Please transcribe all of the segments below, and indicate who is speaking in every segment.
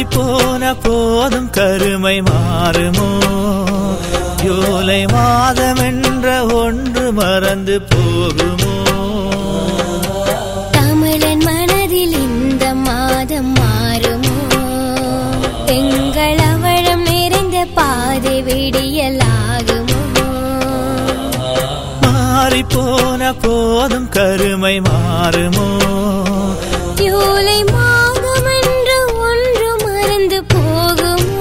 Speaker 1: மாறிப்போன போதும் கருமை மாறுமோ ஜூலை மாதம் என்ற ஒன்று மறந்து போகுமோ
Speaker 2: தமிழன் மனதில் இந்த மாதம் மாறுமோ எங்கள் அவழம் நிறைந்த பாதை விடியலாகுமோ
Speaker 1: மாறிப்போன போதும் கருமை மாறுமோ
Speaker 2: ஜூலை மாதம் என்று ஒன்று மறந்து போகுமோ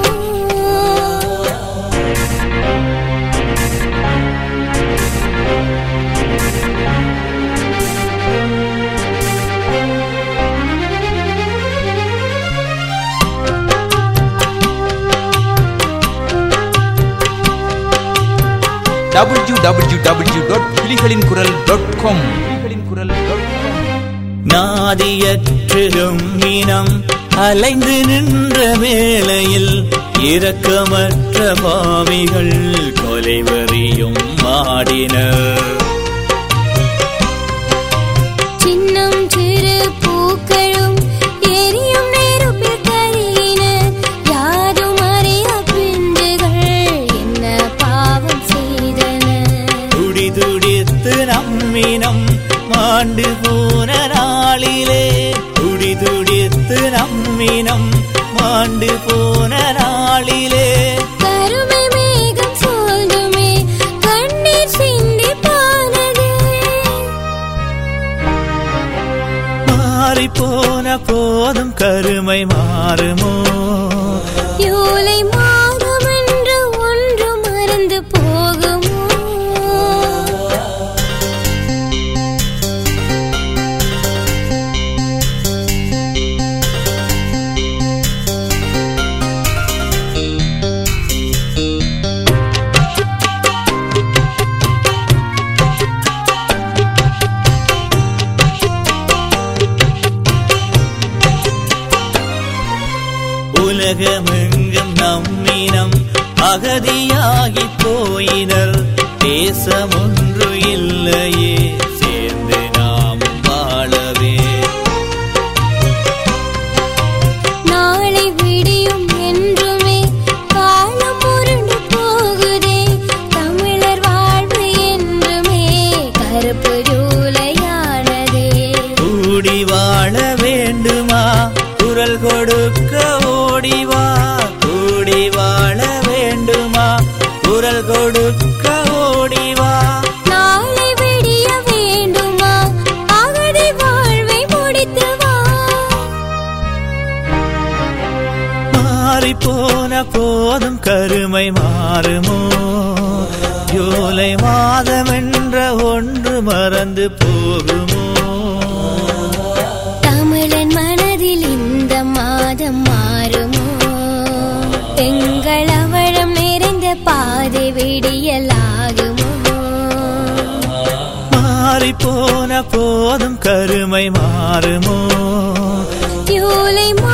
Speaker 3: டபிள்யூ டபிள்யூ டபிள்யூ டாட் புலிகளின் குரல் டாட் காம் புலிகளின் குரல் டாட் காம்
Speaker 1: நாதியற்றிலும் இனம் அலைந்து நின்ற வேளையில் இரக்கமற்ற பாவிகள் கொலைவரியும் மாடினர்
Speaker 2: சின்னம் சிறு பூக்களும் எரியும் நெருப்பில் கரியின யாரும் அறிய பிஞ்சுகள் என்ன பாவம் செய்தன
Speaker 1: துடி துடித்து நம்மினம் மாண்டு போன நாளிலே துடி துடித்து நம்மினம் மாண்டு போன நாளிலே
Speaker 2: கருமை மேகம் சூழ்ந்துமே கண்ணீர் சிந்தி போனது
Speaker 1: மாறிப்போன போதும் கருமை மாறுமோ
Speaker 2: ஜூலை மாதம் என்று ஒன்று மறந்து போகுமோ
Speaker 1: உலகமெங்கும் நம்மினம் அகதியாகி போயினர் தேசமொன்று இல்லையே சேர்ந்து நாம் வாழவே
Speaker 2: நாளை விடியும் என்றுமே காலம் உருண்டு போகுதே தமிழர் வாழ்வு என்றுமே கருப்பு ஜூலையானதே
Speaker 1: கூடி வாழ வேண்டுமா குரல் கொடுக்க ஓடிவா கூடி வாழ வேண்டுமா குரல் கொடுக்க ஓடிவா
Speaker 2: நாளை விடிய வேண்டுமா அகதி வாழ்வை முடித்து வா
Speaker 1: மாறிப்போன போதும் கருமை மாறுமோ ஜூலை மாதம் என்ற ஒன்று மறந்து போகுமோ
Speaker 2: தமிழன் மனதில் இந்த மாதம் மாறுமோ எங்கள் அவழம் நிறைந்த பாதை விடியலாகுமோ
Speaker 1: மாறிப்போன போதும் கருமை மாறுமோ
Speaker 2: ஜூலை மா